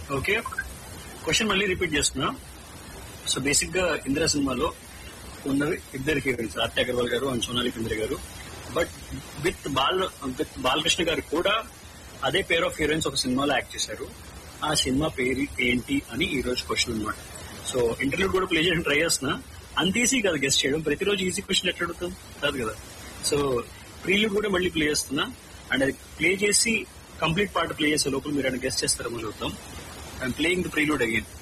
okay question మళ్ళీ repeat చేస్తున్నా so basic గా ఇందిరా సినిమాలో ఉన్నవి ఇద్దరు హీరోయిన్స్ ఆర్తి అగర్వాల్ గారు and Sonali Bendre garu but with ball with Balakrishna garu కూడా అదే పేర్ ఆఫ్ హీరోయిన్స్ ఒక సినిమాలో యాక్ట్ చేశారు ఆ సినిమా పేరు ఏంటి అని ఈ రోజు క్వశ్చన్ అనమాట సో ఇంటర్వ్యూ కూడా ప్లే చేయడం ట్రై చేస్తున్నా అంత ఈజీ కదా గెస్ట్ చేయడం ప్రతిరోజు ఈజీ క్వశ్చన్ ఎట్లా అడుగుతాం కాదు కదా సో ప్రీలు కూడా మళ్ళీ ప్లే చేస్తున్నా అండ్ అది ప్లే చేసి కంప్లీట్ పార్ట్ ప్లే చేసే లోపల మీరు గెస్ట్ చేస్తారో చూద్దాం I'm playing the prelude again